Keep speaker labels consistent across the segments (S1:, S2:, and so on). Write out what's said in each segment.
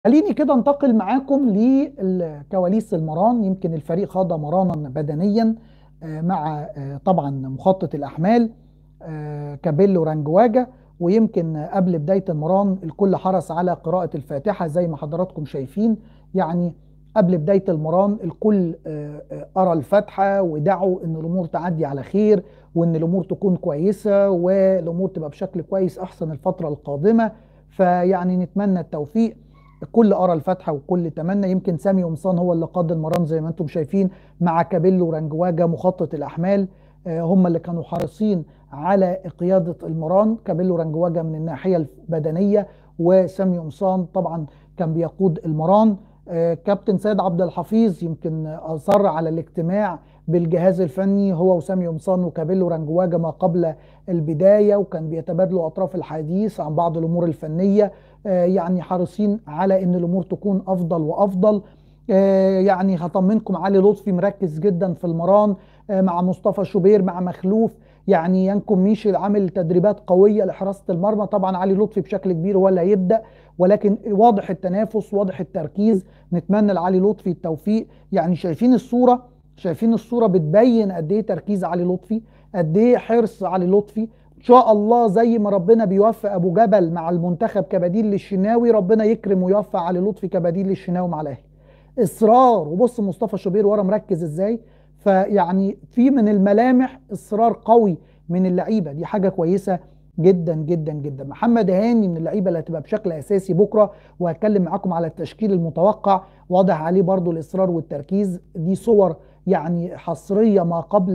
S1: خليني كده انتقل معاكم لكواليس المران يمكن الفريق خاض مرانا بدنيا آه، مع آه، طبعا مخطط الاحمال آه، كابيلو رانجواجا ويمكن قبل بدايه المران الكل حرص على قراءه الفاتحه زي ما حضراتكم شايفين يعني قبل بدايه المران الكل قرا الفاتحه ودعوا ان الامور تعدي على خير وان الامور تكون كويسه والامور تبقى بشكل كويس احسن الفتره القادمه فيعني نتمنى التوفيق الكل قرا الفاتحه والكل تمنى يمكن سامي قمصان هو اللي قاد المران زي ما انتم شايفين مع كابيلو رانجواجا مخطط الاحمال هم اللي كانوا حريصين على قياده المران كابيلو رانجواجا من الناحيه البدنيه وسامي قمصان طبعا كان بيقود المران كابتن سيد عبد الحفيظ يمكن اصر على الاجتماع بالجهاز الفني هو وسامي قمصان وكابيلو رانجواجا ما قبل البدايه وكان بيتبادلوا اطراف الحديث عن بعض الامور الفنيه يعني حريصين على ان الامور تكون افضل وافضل يعني هطمنكم علي لطفي مركز جدا في المران مع مصطفى شوبير مع مخلوف يعني ينكم ميشي عامل تدريبات قويه لحراسه المرمى طبعا علي لطفي بشكل كبير هو اللي هيبدا ولكن واضح التنافس واضح التركيز نتمنى لعلي لطفي التوفيق يعني شايفين الصوره شايفين الصوره بتبين قد ايه تركيز علي لطفي قد ايه حرص علي لطفي ان شاء الله زي ما ربنا بيوفق ابو جبل مع المنتخب كبديل للشناوي ربنا يكرم ويوفق علي لطفي كبديل للشناوي مع الاهلي اصرار وبص مصطفى شوبير ورا مركز ازاي فيعني في من الملامح اصرار قوي من اللعيبه دي حاجه كويسه جدا جدا جدا محمد هاني من اللعيبه اللي هتبقى بشكل اساسي بكره وهتكلم معاكم على التشكيل المتوقع واضح عليه برضو الاصرار والتركيز دي صور يعني حصريه ما قبل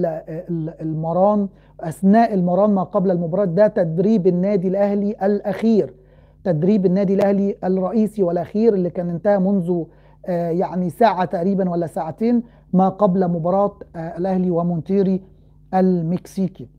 S1: المران اثناء المران ما قبل المباراه ده تدريب النادي الاهلي الاخير تدريب النادي الاهلي الرئيسي والاخير اللي كان انتهى منذ يعني ساعه تقريبا ولا ساعتين ما قبل مباراه الاهلي ومونتيري المكسيكي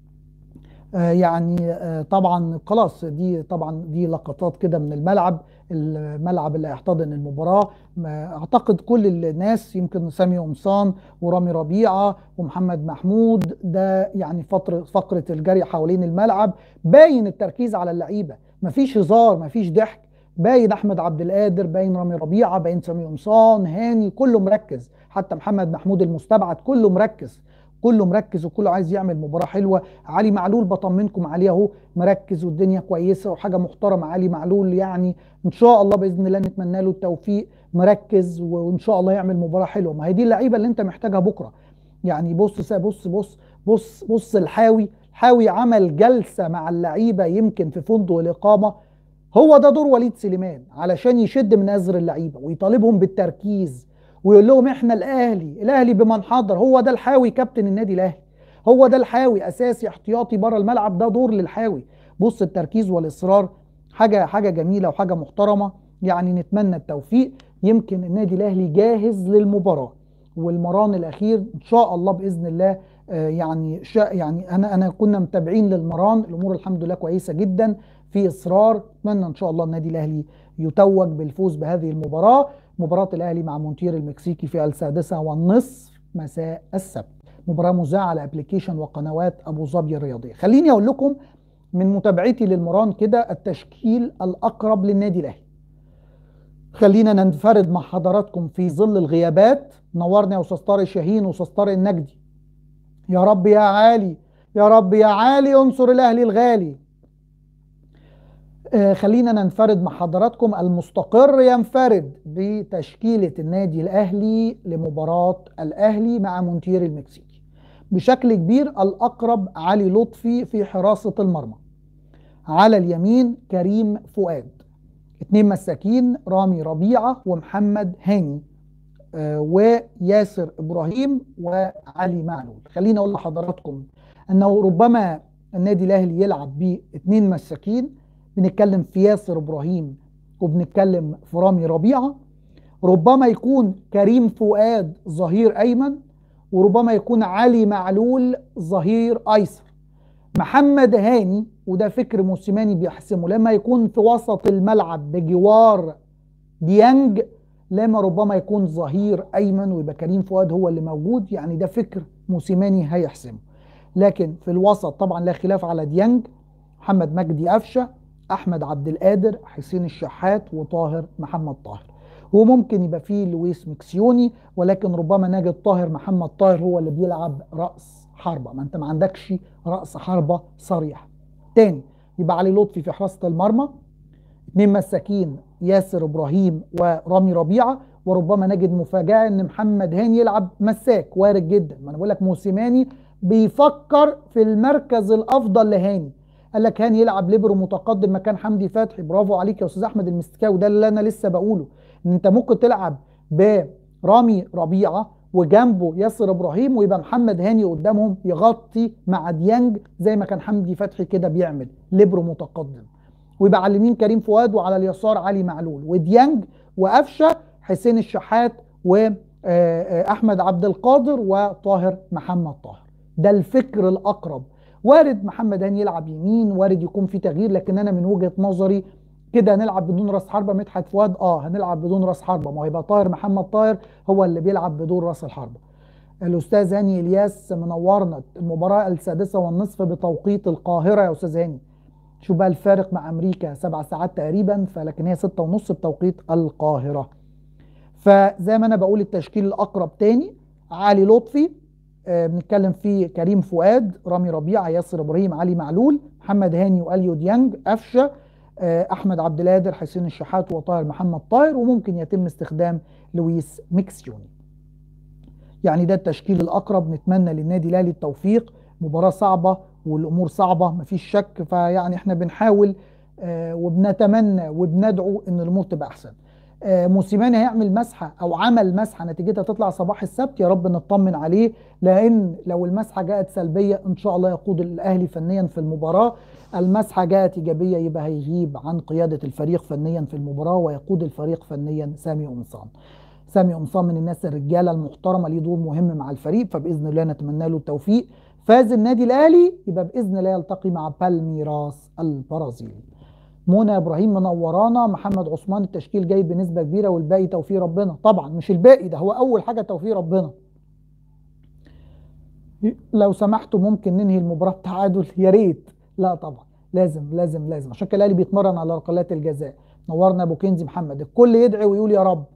S1: يعني طبعا خلاص دي طبعا دي لقطات كده من الملعب الملعب اللي هيحتضن المباراه اعتقد كل الناس يمكن سامي قمصان ورامي ربيعه ومحمد محمود ده يعني فتره فقره الجري حوالين الملعب باين التركيز على اللعيبه مفيش هزار مفيش ضحك باين احمد عبد القادر باين رامي ربيعه باين سامي قمصان هاني كله مركز حتى محمد محمود المستبعد كله مركز كله مركز وكله عايز يعمل مباراه حلوه علي معلول بطمنكم عليه اهو مركز والدنيا كويسه وحاجه محترمه علي معلول يعني ان شاء الله باذن الله نتمنى له التوفيق مركز وان شاء الله يعمل مباراه حلوه ما هي دي اللعيبه اللي انت محتاجها بكره يعني بص بص بص بص بص الحاوي الحاوي عمل جلسه مع اللعيبه يمكن في فندق الاقامه هو ده دور وليد سليمان علشان يشد من ازر اللعيبه ويطالبهم بالتركيز ويقول لهم احنا الاهلي الاهلي بمن حضر هو ده الحاوي كابتن النادي الاهلي هو ده الحاوي اساسي احتياطي بره الملعب ده دور للحاوي بص التركيز والاصرار حاجه حاجه جميله وحاجه محترمه يعني نتمنى التوفيق يمكن النادي الاهلي جاهز للمباراه والمران الاخير ان شاء الله باذن الله آه يعني شا يعني انا انا كنا متابعين للمران الامور الحمد لله كويسه جدا في اصرار اتمنى ان شاء الله النادي الاهلي يتوج بالفوز بهذه المباراه مباراة الأهلي مع مونتير المكسيكي في السادسة والنصف مساء السبت مباراة مذاعة على ابلكيشن وقنوات أبو ظبي الرياضية خليني أقول لكم من متابعتي للمران كده التشكيل الأقرب للنادي الأهلي خلينا ننفرد مع حضراتكم في ظل الغيابات نورنا يا أستاذ طارق شاهين وأستاذ طارق النجدي يا رب يا عالي يا رب يا عالي انصر الأهلي الغالي خلينا ننفرد مع حضراتكم المستقر ينفرد بتشكيلة النادي الأهلي لمباراة الأهلي مع مونتير المكسيكي بشكل كبير الأقرب علي لطفي في حراسة المرمى على اليمين كريم فؤاد اتنين مساكين رامي ربيعة ومحمد هاني آه وياسر إبراهيم وعلي معلول خلينا أقول لحضراتكم أنه ربما النادي الأهلي يلعب باتنين مساكين بنتكلم في ياسر ابراهيم وبنتكلم في رامي ربيعه ربما يكون كريم فؤاد ظهير ايمن وربما يكون علي معلول ظهير ايسر محمد هاني وده فكر موسيماني بيحسمه لما يكون في وسط الملعب بجوار ديانج لما ربما يكون ظهير ايمن ويبقى كريم فؤاد هو اللي موجود يعني ده فكر موسيماني هيحسمه لكن في الوسط طبعا لا خلاف على ديانج محمد مجدي قفشه احمد عبد القادر حسين الشحات وطاهر محمد طاهر وممكن يبقى فيه لويس مكسيوني ولكن ربما نجد طاهر محمد طاهر هو اللي بيلعب راس حربه ما انت ما عندكش راس حربه صريح تاني يبقى علي لطفي في حراسه المرمى اتنين مساكين ياسر ابراهيم ورامي ربيعه وربما نجد مفاجاه ان محمد هاني يلعب مساك وارد جدا ما انا بقول لك موسيماني بيفكر في المركز الافضل لهاني قال لك هاني يلعب ليبرو متقدم مكان حمدي فتحي برافو عليك يا استاذ احمد المستكاوي ده اللي انا لسه بقوله ان انت ممكن تلعب برامي ربيعه وجنبه ياسر ابراهيم ويبقى محمد هاني قدامهم يغطي مع ديانج زي ما كان حمدي فتحي كده بيعمل ليبرو متقدم ويبقى على اليمين كريم فؤاد وعلى اليسار علي معلول وديانج وقفشه حسين الشحات واحمد عبد القادر وطاهر محمد طاهر ده الفكر الاقرب وارد محمد هاني يلعب يمين وارد يكون في تغيير لكن انا من وجهه نظري كده هنلعب بدون راس حربه مدحت فؤاد اه هنلعب بدون راس حربه ما هو يبقى طاهر محمد طاهر هو اللي بيلعب بدون راس الحربه الاستاذ هاني الياس منورنا المباراه السادسه والنصف بتوقيت القاهره يا استاذ هاني شوف بقى الفارق مع امريكا سبع ساعات تقريبا فلكن هي ستة ونص بتوقيت القاهره فزي ما انا بقول التشكيل الاقرب تاني علي لطفي آه بنتكلم فيه كريم فؤاد رامي ربيعه ياسر ابراهيم علي معلول محمد هاني واليو ديانج قفشه آه احمد عبد القادر حسين الشحات وطاهر محمد طاهر وممكن يتم استخدام لويس ميكسيوني يعني ده التشكيل الاقرب نتمنى للنادي الاهلي التوفيق مباراه صعبه والامور صعبه مفيش شك فيعني احنا بنحاول آه وبنتمنى وبندعو ان الامور تبقى احسن آه موسيماني هيعمل مسحه او عمل مسحه نتيجتها تطلع صباح السبت يا رب نطمن عليه لان لو المسحه جاءت سلبيه ان شاء الله يقود الاهلي فنيا في المباراه المسحه جاءت ايجابيه يبقى هيغيب عن قياده الفريق فنيا في المباراه ويقود الفريق فنيا سامي قمصان سامي قمصان من الناس الرجاله المحترمه ليه دور مهم مع الفريق فباذن الله نتمنى له التوفيق فاز النادي الاهلي يبقى باذن الله يلتقي مع بالميراس البرازيلي منى ابراهيم منورانا محمد عثمان التشكيل جاي بنسبه كبيره والباقي توفيق ربنا طبعا مش الباقي ده هو اول حاجه توفيق ربنا لو سمحتوا ممكن ننهي المباراه بتعادل يا ريت لا طبعا لازم لازم لازم عشان كده الاهلي بيتمرن على ركلات الجزاء نورنا ابو كنزي محمد الكل يدعي ويقول يا رب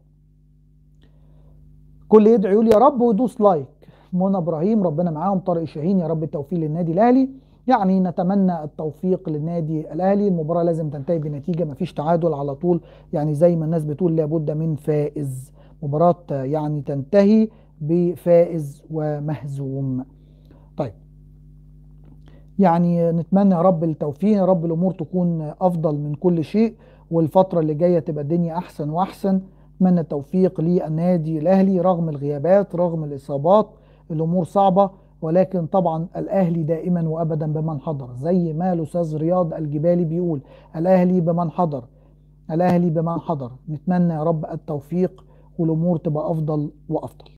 S1: كل يدعي يقول يا رب ويدوس لايك منى ابراهيم ربنا معاهم طارق شاهين يا رب التوفيق للنادي الاهلي يعني نتمنى التوفيق للنادي الاهلي المباراه لازم تنتهي بنتيجه مفيش تعادل على طول يعني زي ما الناس بتقول لابد من فائز مباراه يعني تنتهي بفائز ومهزوم طيب يعني نتمنى يا رب التوفيق يا رب الامور تكون افضل من كل شيء والفتره اللي جايه تبقى الدنيا احسن واحسن اتمنى التوفيق للنادي الاهلي رغم الغيابات رغم الاصابات الامور صعبه ولكن طبعا الاهلي دائما وابدا بمن حضر زي ما الاستاذ رياض الجبالي بيقول الاهلي بمن حضر الاهلي بمن حضر نتمنى يا رب التوفيق والامور تبقى افضل وافضل